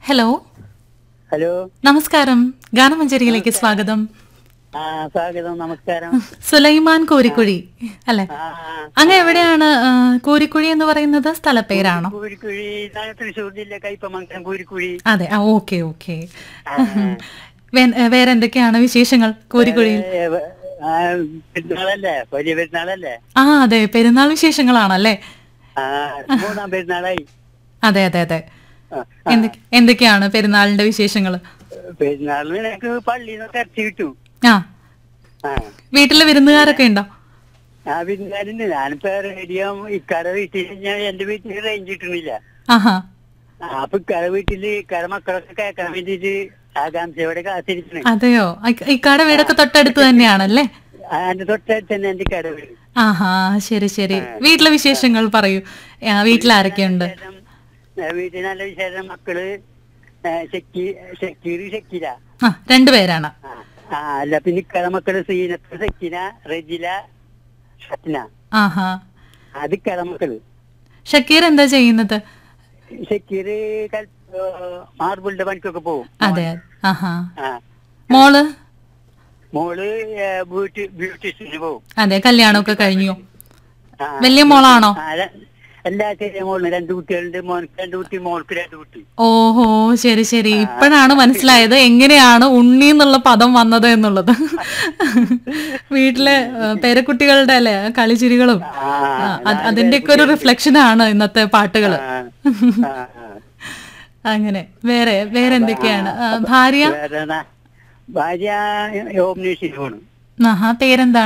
Hello hello നമസ്കാരം ഗാനമഞ്ചേരിയിലേക്ക് സ്വാഗതം ആ സ്വാഗതം നമസ്കാരം സുലൈമാൻ കോരിക്കുഴി അല്ലെ ആ അങ്ങ് എവിടെയാണ് ആ, കോരിക്കുഴി എന്ന് പറയുന്നത് സ്ഥലപ്പേരാണോ കൂരിക്കുഴി ഇതാണ് തൃശ്ശൂർ ജില്ല കയ്പമംഗലം കൂരിക്കുഴി അതെ ആ ഓക്കെ ഓക്കെ വേറെ എന്തൊക്കെയാണ് വിശേഷങ്ങൾ കോരിക്കുഴിയിൽ ഏ, വ- ആ, പെരുന്നാളല്ലേ വലിയ പെരുന്നാളല്ലേ ആ അതെ പെരുന്നാൾ വിശേഷങ്ങളാണല്ലേ ആ മൂന്നാം പെരുന്നാളായി അതെ അതെ അതെ ആ, എന്തൊക്കെ എന്തൊക്കെയാണ് പെരുന്നാളിന്റെ വിശേഷങ്ങൾ പെരുന്നാളിന് എനിക്ക് പള്ളിയിൽ നിന്ന് ഇറച്ചി കിട്ടും ആ ആ വീട്ടില് വിരുന്നുകാരൊക്കെ ഉണ്ടോ ആ വിരുന്നുകാരുണ്ട് ഞാനിപ്പോ റേഡിയോ ഇക്കാടെ വീട്ടിൽ ഞാൻ എന്റെ വീട്ടിൽ റേഞ്ച് കിട്ടുന്നില്ല ആഹാ ആ, അപ്പൊ ഇക്കാടെ വീട്ടില് ഇക്കാടെ മക്കളൊക്കെ കേൾക്കാൻ വേണ്ടിട്ട് ആകാംക്ഷയോടെ കാത്തിരിക്കണേ അതെയോ ഇക്ക- ഇക്കാടെ വീടൊക്കെ തൊട്ടടുത്ത് തന്നെയാണല്ലേ ആ, എന്റെ തൊട്ടടുത്ത് തന്നെ എന്റെ ഇക്കാടെ വീട് ആഹാ ശരി ശരി വീട്ടിലെ വിശേഷങ്ങൾ പറയൂ ആ, വീട്ടിലാരൊക്കെയുണ്ട് വിശേഷം, ഏ, വീട്ടിൽ നല്ല വിശേഷം മക്കള് ഏ, ഷക്കി ഷക്കീർ ഷക്കില ആ രണ്ടുപേരാണ് ആ, ആ അല്ല പിന്നെ ഇക്കടെ മക്കള് സീനത്ത് സക്കിന റജില ഷത്ന ആഹാ അത് ഇക്കടെ മക്കള് ഷക്കീർ എന്താ ചെയ്യുന്നത് ഷക്കീർ മാർബിളിന്റെ പണിക്കൊക്കെ പോകും അതെ ആഹാ ആ മോള് മോള് ഏ, ബ്യൂട്ടി ബ്യൂട്ടീഷ്യന് പോകും അതെ കല്യാണമൊക്കെ കഴിഞ്ഞു ആ, വലിയ മോളാണോ ആ, ര- എല്ലാ ചെറിയ മോളിന് രണ്ട് കുട്ടികളുണ്ട് മോനക്ക് രണ്ട് കുട്ടി മോൾക്ക് രണ്ട് കുട്ടി ഓഹോ ശരി ശരി ഇപ്പോഴാണ് മനസ്സിലായത് എങ്ങനെയാണ് ഉണ്ണി എന്നുള്ള പദം വന്നത് എന്നുള്ളത് വീട്ടിലെ ആ, പേരക്കുട്ടികളുടെ അല്ലെ കളിച്ചിരികളും ആ, ആ, അത് അതിന്റെയൊക്കെ ഒരു റിഫ്ലക്ഷൻ ആണ് ഇന്നത്തെ പാട്ടുകള് ആ, ആ, ആ. അങ്ങനെ വേറെ വേറെ എന്തൊക്കെയാണ് ആ, ഭാര്യ വേറെ എന്നാ? ഭാര്യ ഓംനേഴ്സിന് പോണു ആഹാ പേരെന്താണ്